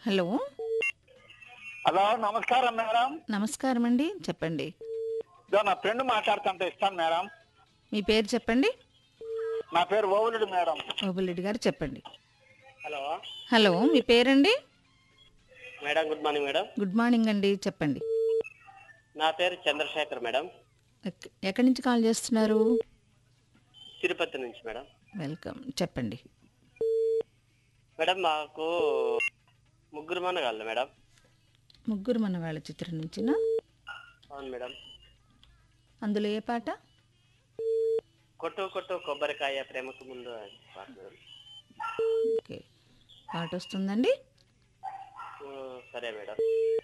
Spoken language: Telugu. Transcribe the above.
హలో హలో నమస్కారం మేడం నమస్కారం అండి చెప్పండి ఇదో నా ఫ్రెండ్ మాట్లాడుతుంటే ఇస్తాను మేడం మీ పేరు చెప్పండి నా పేరు ఓవులుడు మేడం ఓబులెడ్డి గారు చెప్పండి హలో హలో మీ పేరండి madam good morning madam good morning అండి చెప్పండి నా పేరు చంద్రశేఖర్ మేడం ఎక్- ఎక్కడి నుంచి కాల్ చేస్తున్నారు తిరుపతి నుంచి మేడం వెల్కమ్ చెప్పండి మేడం మాకు ముగ్గురు మనగాళ్ళు మేడం ముగ్గురు మన వాళ్ళ చిత్రం నుంచిన అవును మేడం అందులో ఏ పాట కొట్టు కొట్టు కొబ్బరికాయ ప్రేమకు ముందు అని పాట మేడం ఓకే పాట వస్తుందండి ఓ, సరే మేడం